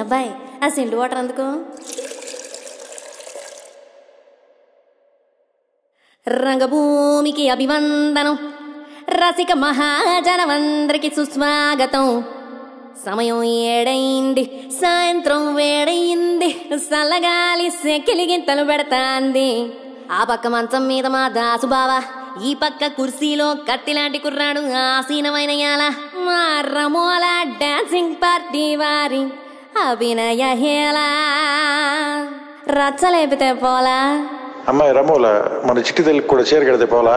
అబ్బాయి ఆ సిండు వాటర్ అందుకో రంగభూమికి అభివందనం రసిక మహాజనమందరికి సుస్వాగతం సమయం ఏడైంది సాయంత్రం వేడయింది సల్లగాలి సెకిలిగింతలు పెడతాంది ఆ పక్క మంచం మీద మా దాసు బావ ఈ పక్క కుర్సీలో కత్తిలాంటి కుర్రాడు ఆసీనమైన యాల మా రమోల డాన్సింగ్ పార్టీ వారి అభినయ హేళ రచ్చలేపితే పోలా అమ్మాయి రమోల మన చిట్టి తల్లికి కూడా చీర కడితే పోలా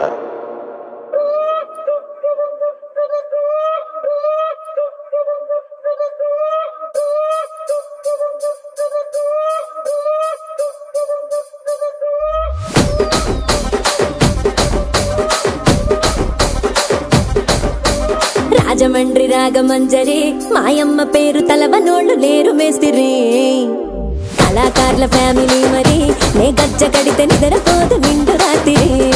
రాజమండ్రి రాగమంజరి మాయమ్మ పేరు తలవనోళ్ళు లేరు మేస్తిరి కళాకారుల ఫ్యామిలీ మరి నే గజ్జ కడితే నిద్రపోదు నిండు రాత్రి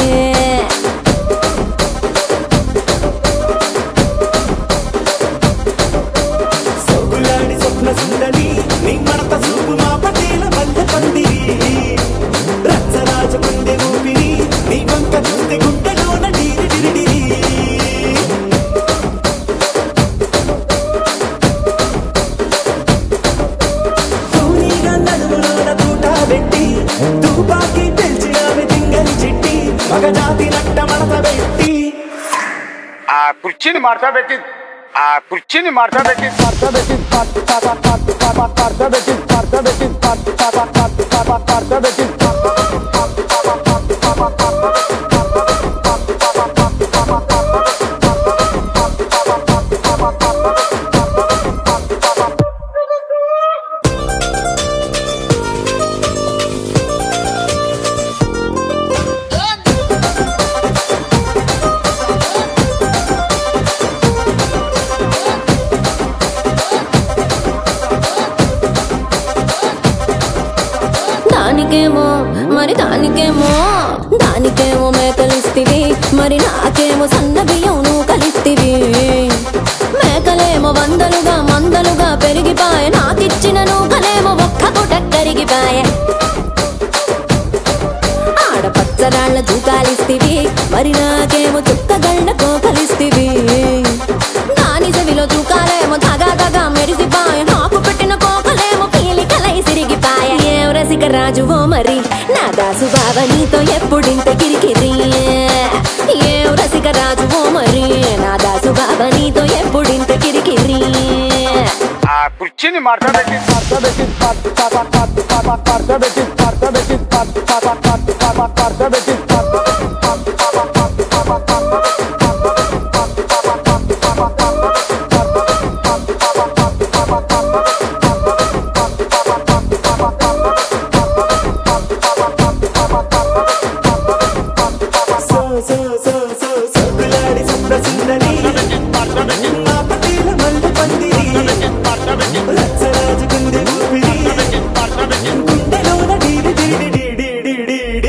సొగులాడి స్వప్న సుందరి నీ మడత చూపు మా పటేల మల్లె పందిరి రచ్చరాజ గుండె ఊపిరి నీ వంక చూస్తే గుండెలోన డీరి డిరిడిరి తూనీగా నడుములోన తూట పెట్టి తుపాకి పెంచి ఆమె తింగని చిట్టి మగజాతి నట్ట మడత పెట్టి ఆ కుర్చీని మార్చబెట్టి ఆ కుర్చీని మార్చబెట్టి దానికేమో మరి దానికేమో దానికేమో మేకలిస్తివి మరి నాకేమో సన్న బియ్యం నువ్వు కలిస్తివి మేకలేమో వందలుగా మందలుగా పెరిగిపాయ నాకిచ్చిన నూకలేమో ఒక్క పూట కరిగిపాయ ఆడపచ్చరాళ్ళ జూకాలిస్తివి మరి నాకేమో చుక్కగళ్ళ కోకలిస్తివి దాని చెవిలో జూకాలేమో తగా తగా మెరిసిపాయ నాకు పెట్టిన కోకలేమో పీలికలై సిరిగిపాయ ఏం రసిక రాజువో మరి నా దాసు బావ నీతో ఎప్పుడింత కిరికిరి ఏం రసిక రాజువో మరి నా దాసు బావ నీతో ఎప్పుడింత కిరికిరి ఆ కుర్చీని మార్చబెట్టి సో సో సో సో సొగులాడి స్వప్న సుందరి మా పటేల మల్లె పందిరి రచ్చరాజ గుండె ఊపిరి గుండెలోన డీడి డీడి డీడి డీడి డీ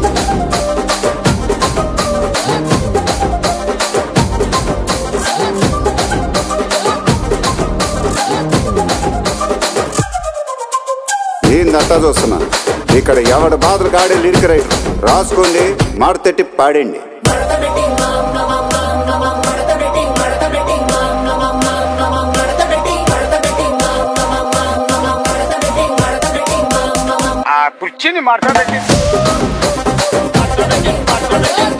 ఏందంతా చూస్తున్నా ఇక్కడ ఎవడ బాధలు కాడే లిరిక్ రైటర్ రాసుకోండి మాడతెట్టి పాడండి ఆ కుర్చీని మార్చబెట్టి